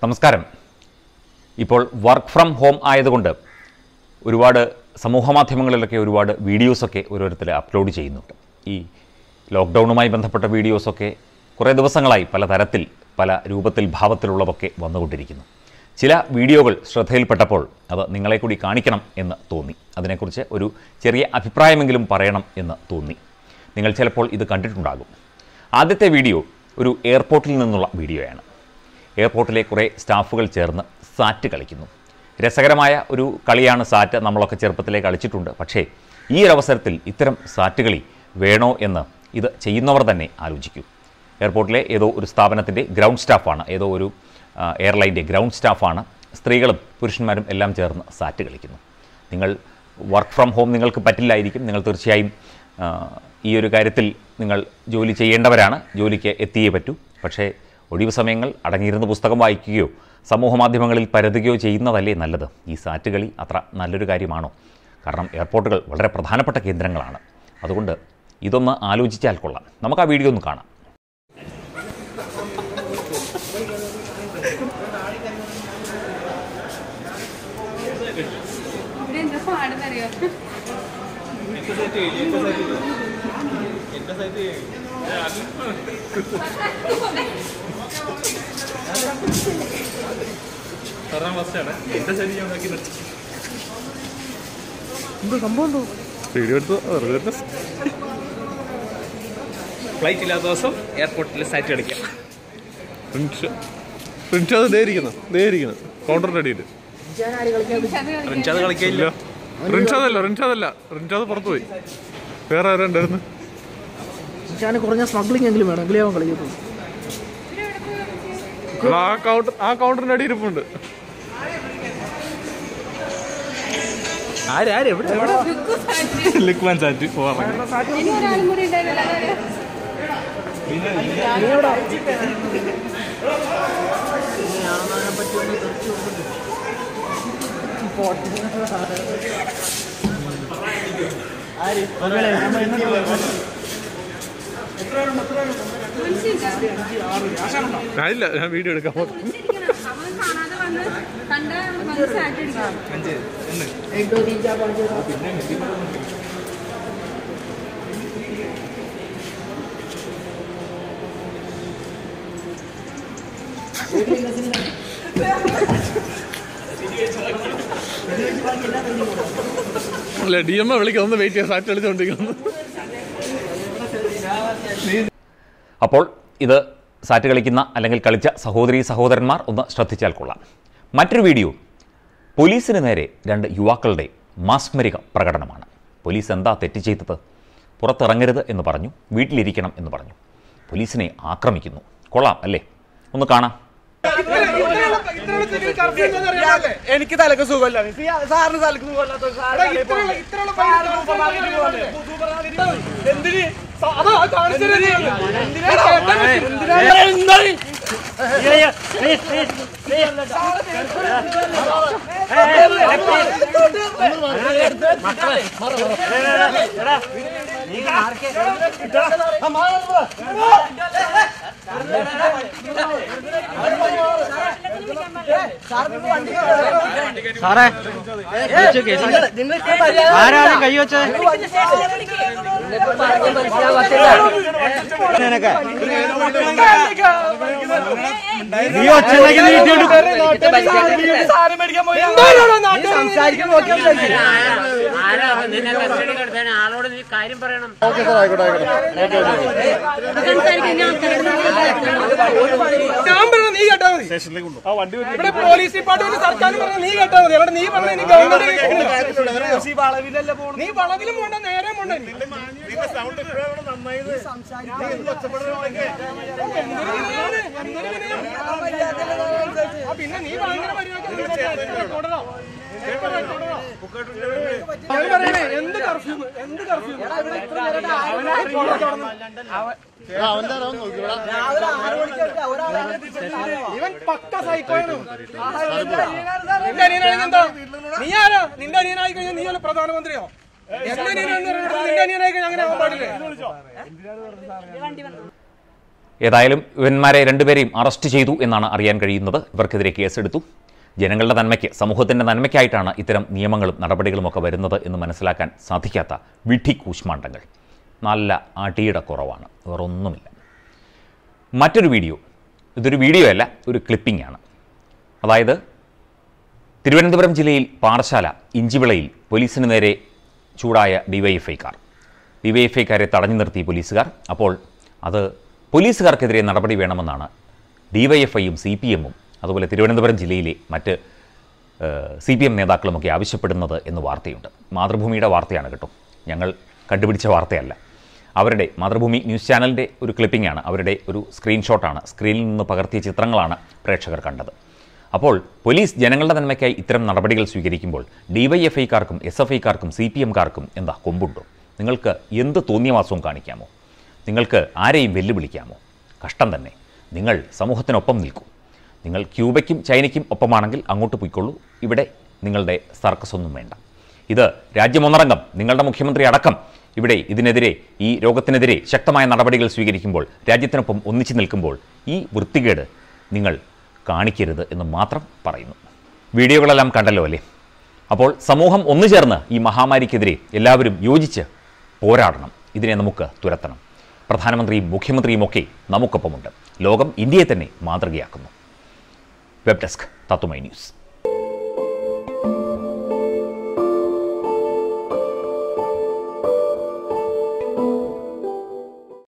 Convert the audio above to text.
നമസ്കാരം ഇപ്പോൾ work from home ആയതുകൊണ്ട് ഒരുപാട് സമൂഹ മാധ്യമങ്ങളിലൊക്കെ ഒരുപാട് വീഡിയോസൊക്കെ ഓരോരുത്തർ അപ്ലോഡ് ചെയ്യുന്നുണ്ട് ഈ ലോക്ക്ഡൗണുമായി ബന്ധപ്പെട്ട വീഡിയോസൊക്കെ കുറേ ദിവസങ്ങളായി പല തരത്തിൽ പല രൂപത്തിൽ ഭാവത്തിലുള്ളതൊക്കെ വന്നുകൊണ്ടിരിക്കുന്നു ചില വീഡിയോകൾ ശ്രദ്ധയിൽപ്പെട്ടപ്പോൾ അത് നിങ്ങളെ കൂടി കാണിക്കണം എന്ന് തോന്നി അതിനെക്കുറിച്ച് ഒരു ചെറിയ അഭിപ്രായമെങ്കിലും പറയണം എന്ന് തോന്നി നിങ്ങൾ ചിലപ്പോൾ ഇത് കണ്ടിട്ടുണ്ടാകും ആദ്യത്തെ വീഡിയോ ഒരു എയർപോർട്ടിൽ നിന്നുള്ള വീഡിയോയാണ് എയർപോർട്ടിലെ കുറേ സ്റ്റാഫുകൾ ചേർന്ന് സാറ്റ് കളിക്കുന്നു രസകരമായ ഒരു കളിയാണ് സാറ്റ് നമ്മളൊക്കെ ചെറുപ്പത്തിലേ കളിച്ചിട്ടുണ്ട് പക്ഷേ ഈ ഒരു അവസരത്തിൽ ഇത്തരം സാറ്റ് കളി വേണോ എന്ന് ഇത് ചെയ്യുന്നവർ തന്നെ ആലോചിക്കൂ എയർപോർട്ടിലെ ഏതോ ഒരു സ്ഥാപനത്തിൻ്റെ ഗ്രൗണ്ട് സ്റ്റാഫാണ് ഏതോ ഒരു ആ, എയർലൈൻ്റെ ഗ്രൗണ്ട് സ്റ്റാഫാണ് സ്ത്രീകളും പുരുഷന്മാരും എല്ലാം ചേർന്ന് സാറ്റ് കളിക്കുന്നു നിങ്ങൾ വർക്ക് ഫ്രം ഹോം നിങ്ങൾക്ക് പറ്റില്ലായിരിക്കും നിങ്ങൾ തീർച്ചയായും ആ, ഈ ഒരു കാര്യത്തിൽ നിങ്ങൾ ജോലി ചെയ്യേണ്ടവരാണ് ജോലിക്ക് എത്തിയേ പറ്റൂ പക്ഷേ ഒഴിവ് സമയങ്ങൾ അടങ്ങിയിരുന്ന് പുസ്തകം വായിക്കുകയോ സമൂഹ മാധ്യമങ്ങളിൽ പരതുകയോ ചെയ്യുന്നതല്ലേ നല്ലത് ഈ സാറ്റ് കളി അത്ര നല്ലൊരു കാര്യമാണോ കാരണം എയർപോർട്ടുകൾ വളരെ പ്രധാനപ്പെട്ട കേന്ദ്രങ്ങളാണ് അതുകൊണ്ട് ഇതൊന്ന് ആലോചിച്ചാൽ കൊള്ളാം നമുക്ക് ആ വീഡിയോ ഒന്ന് കാണാം ഇവിടെ എന്താ പാടുന്നറിയോ ആറാം ക്ലാസ്സിലാണ് എന്റെ ശരി ഞാൻ ഉണ്ടാക്കി എന്തോ സംഭവം എന്തോ വീഡിയോ എടുത്തു വെറുതെ ഫ്ലൈറ്റ് ഇല്ലാത്ത ദിവസം എയർപോർട്ടിൽ സൈറ്റ് കളിക്കാം പ്രിൻസ് പ്രിൻസ് അത് ദേ ഇരിക്കുന്നു ദേ ഇരിക്കുന്നു കൗണ്ടറിന്റെ അടിയിൽ റിൻഷാദ് കളിക്കില്ല ഇല്ല റിൻഷാദല്ല റിൻഷാദല്ല റിൻഷാദ് പുറത്തു പോയി വേറെ ആരാ ഉണ്ടായിരുന്നു ഞാൻ കുറഞ്ഞ സ്മഗ്ലിംഗ് എങ്കിലും വേണം എങ്കിലേ അവൻ കളിക്കത്തുള്ളൂ എടാ, ആ കൗണ്ടർ ആ കൗണ്ടറിന്റെ അടി ഇരിപ്പുണ്ട് ആരാര് എവിടെ ലുക്മാൻ സാറ്റ് പോവാൻ ഇനി ഒരാളും കൂടി ഉണ്ടായിരുന്നല്ലോ അതായത് ഞാനില്ല ഞാൻ വീഡിയോ എടുക്കാൻ പോകും അവൻ കാണാതെ വന്ന് കണ്ട വന്ന് സാറ്റ് അടിക്കണം അല്ല ഡി എം എ വിളിക്കാം ഒന്ന് വെയിറ്റ് ചെയ്യാം സാറ്റ് കളിച്ചോണ്ടിരിക്കുന്നു അപ്പോൾ ഇത് സാറ്റ് കളിക്കുന്ന അല്ലെങ്കിൽ കളിച്ച സഹോദരി സഹോദരന്മാർ ഒന്ന് ശ്രദ്ധിച്ചാൽ കൊള്ളാം മറ്റൊരു വീഡിയോ പോലീസിന് നേരെ രണ്ട് യുവാക്കളുടെ മാസ്മരിക പ്രകടനമാണ് പോലീസ് എന്താ തെറ്റ് ചെയ്തത് പുറത്തിറങ്ങരുത് എന്ന് പറഞ്ഞു വീട്ടിലിരിക്കണം എന്ന് പറഞ്ഞു പോലീസിനെ ആക്രമിക്കുന്നു കൊള്ളാം അല്ലേ ഒന്ന് കാണാം എനിക്ക് തലക്ക് സുഖമല്ല സാറിന് തലക്ക് സുഖമല്ലാത്ത എന്തിന് അതാ കാണിച്ചു സാറേ ആരാണ് കൈവച്ചത് നീ ഒച്ചയ്ക്ക് നീട്ടിയോണ്ട് സാധനം മേടിക്കാൻ പോയി എന്തായാലും നാട്ടിൽ സംസാരിക്കാൻ നോക്കിയാൽ ആരാ നിന്നെ കസ്റ്റഡി കിടത്താൻ ആളോട് നീ കാര്യം പറയണം ഞാൻ പറഞ്ഞ നീ കേട്ടാ മതി ഇവിടെ പോലീസ് ഡിപ്പാർട്ട്മെന്റ് സർക്കാർ പറഞ്ഞ നീ കേട്ടാ മതി അവിടെ നീ പറഞ്ഞ നീ ഗവൺമെന്റ് നീ വളവിലും പോണ്ട നേരെ പോണ്ട ആ, പിന്നെ നീ ഭയങ്കര പരിപാടി തുടരാം ഞാൻ പറയണേ എന്ത് കർഫ്യൂ എന്ത് കർഫ്യൂ ഇവൻ പക്ക സൈക്കോയാണ് നിന്റെ അനിയനാണെങ്കിൽ എന്താ നീ ആരാ നിന്റെ അനിയനായി കഴിഞ്ഞാൽ നീ അല്ല പ്രധാനമന്ത്രിയോ എന്റെ അനിയനാണെന്ന് പറയുന്നത് നിന്റെ അനിയനായി കഴിഞ്ഞാൽ അങ്ങനെ ആവാൻ പാടില്ലേ ഏതായാലും ഇവന്മാരെ രണ്ടുപേരെയും അറസ്റ്റ് ചെയ്തു എന്നാണ് അറിയാൻ കഴിയുന്നത് ഇവർക്കെതിരെ കേസെടുത്തു ജനങ്ങളുടെ നന്മയ്ക്ക് സമൂഹത്തിൻ്റെ നന്മയ്ക്കായിട്ടാണ് ഇത്തരം നിയമങ്ങളും നടപടികളുമൊക്കെ വരുന്നത് എന്ന് മനസ്സിലാക്കാൻ സാധിക്കാത്ത വിഡ്ഢി കൂശ്മാണ്ടങ്ങൾ നല്ല അടിയുടെ കുറവാണ് വേറൊന്നുമില്ല മറ്റൊരു വീഡിയോ ഇതൊരു വീഡിയോ അല്ല ഒരു ക്ലിപ്പിംഗ് ആണ് അതായത് തിരുവനന്തപുരം ജില്ലയിൽ പാറശാല ഇഞ്ചിവിളയിൽ പോലീസിന് നേരെ ചൂടായ ഡിവൈഎഫ്ഐക്കാർ ഡിവൈഎഫ്ഐക്കാരെ തടഞ്ഞു നിർത്തി പോലീസുകാർ അപ്പോൾ അത് പോലീസുകാർക്കെതിരെ നടപടി വേണമെന്നാണ് ഡിവൈഎഫ്ഐയും സി പി എമ്മും അതുപോലെ തിരുവനന്തപുരം ജില്ലയിലെ മറ്റ് സി പി എം നേതാക്കളുമൊക്കെ ആവശ്യപ്പെടുന്നത് എന്ന് വാർത്തയുണ്ട് മാതൃഭൂമിയുടെ വാർത്തയാണ് കേട്ടോ ഞങ്ങൾ കണ്ടുപിടിച്ച വാർത്തയല്ല അവരുടെ മാതൃഭൂമി ന്യൂസ് ചാനലിൻ്റെ ഒരു ക്ലിപ്പിംഗാണ് അവരുടെ ഒരു സ്ക്രീൻഷോട്ടാണ് സ്ക്രീനിൽ നിന്ന് പകർത്തിയ ചിത്രങ്ങളാണ് പ്രേക്ഷകർ കണ്ടത് അപ്പോൾ പോലീസ് ജനങ്ങളുടെ നന്മയ്ക്കായി ഇത്തരം നടപടികൾ സ്വീകരിക്കുമ്പോൾ ഡിവൈഎഫ്ഐക്കാർക്കും എസ് എഫ് ഐക്കാർക്കും സി പി എംകാർക്കും എന്താ കൊമ്പുണ്ടോ നിങ്ങൾക്ക് എന്ത് തോന്നിയവാസവും കാണിക്കാമോ നിങ്ങൾക്ക് ആരെയും വെല്ലുവിളിക്കാമോ കഷ്ടം തന്നെ നിങ്ങൾ സമൂഹത്തിനൊപ്പം നിൽക്കൂ നിങ്ങൾ ക്യൂബയ്ക്കും ചൈനയ്ക്കും ഒപ്പമാണെങ്കിൽ അങ്ങോട്ട് പോയിക്കൊള്ളൂ ഇവിടെ നിങ്ങളുടെ സർക്കസ് ഒന്നും വേണ്ട ഇത് രാജ്യമൊന്നടങ്കം നിങ്ങളുടെ മുഖ്യമന്ത്രി അടക്കം ഇവിടെ ഇതിനെതിരെ ഈ രോഗത്തിനെതിരെ ശക്തമായ നടപടികൾ സ്വീകരിക്കുമ്പോൾ രാജ്യത്തിനൊപ്പം ഒന്നിച്ചു നിൽക്കുമ്പോൾ ഈ വൃത്തികേട് നിങ്ങൾ കാണിക്കരുത് എന്ന് മാത്രം പറയുന്നു വീഡിയോകളെല്ലാം കണ്ടല്ലോ അല്ലേ അപ്പോൾ സമൂഹം ഒന്നു ചേർന്ന് ഈ മഹാമാരിക്കെതിരെ എല്ലാവരും യോജിച്ച് പോരാടണം ഇതിനെ നമുക്ക് തുരത്തണം പ്രധാനമന്ത്രിയും മുഖ്യമന്ത്രിയും ഒക്കെ നമുക്കൊപ്പമുണ്ട് ലോകം ഇന്ത്യയെ തന്നെ മാതൃകയാക്കുന്നു വെബ് ഡെസ്ക് തത്തുമൈ ന്യൂസ്